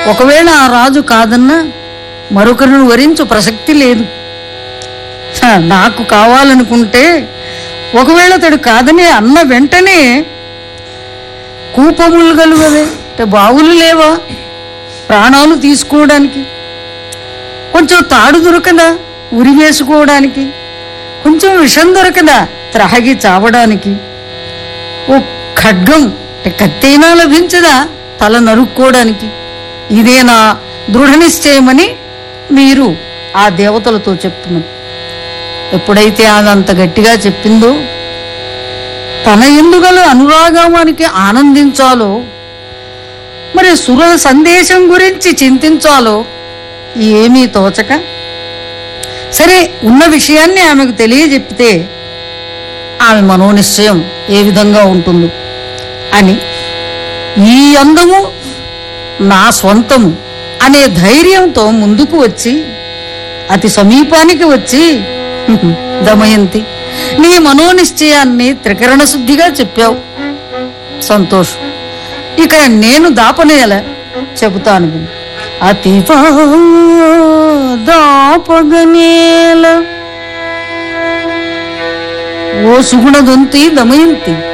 ఒకవేళ ఆ రాజు కాదన్నా మరొకరిని వరించు ప్రసక్తి లేదు హ, నాకు కావాలనుకుంటే ఒకవేళ అతడు కాదని అన్న వెంటనే కూపములు గలుగవే అంటే బావులు లేవా ప్రాణాలు తీసుకోవడానికి కొంచెం తాడు దొరకదా ఉరి వేసుకోవడానికి కొంచెం విషం దొరకదా త్రాగి చావడానికి ఓ ఖడ్గం అంటే కత్తైనా లభించదా తల నరుక్కోవడానికి ఇదే నా దృఢ నిశ్చయమని మీరు ఆ దేవతలతో చెప్తున్నారు ఎప్పుడైతే ఆమె అంత గట్టిగా చెప్పిందో తన ఎందుగల అనురాగానికి ఆనందించాలో మరి సుర సందేశం గురించి చింతించాలో ఏమీ తోచక సరే ఉన్న విషయాన్ని ఆమెకు తెలియజెప్పితే ఆమె మనోనిశ్చయం ఏ విధంగా ఉంటుందో అని ఈ అందము నా స్వంతము అనే ధైర్యంతో ముందుకు వచ్చి అతి సమీపానికి వచ్చి దమయంతి నీ మనోనిశ్చయాన్ని త్రికరణ శుద్ధిగా చెప్పావు సంతోషం ఇక నేను దాపనేల చెబుతాను విను. అతివా దాపగనేల ఓ సుగుణ దొంతి దమయంతి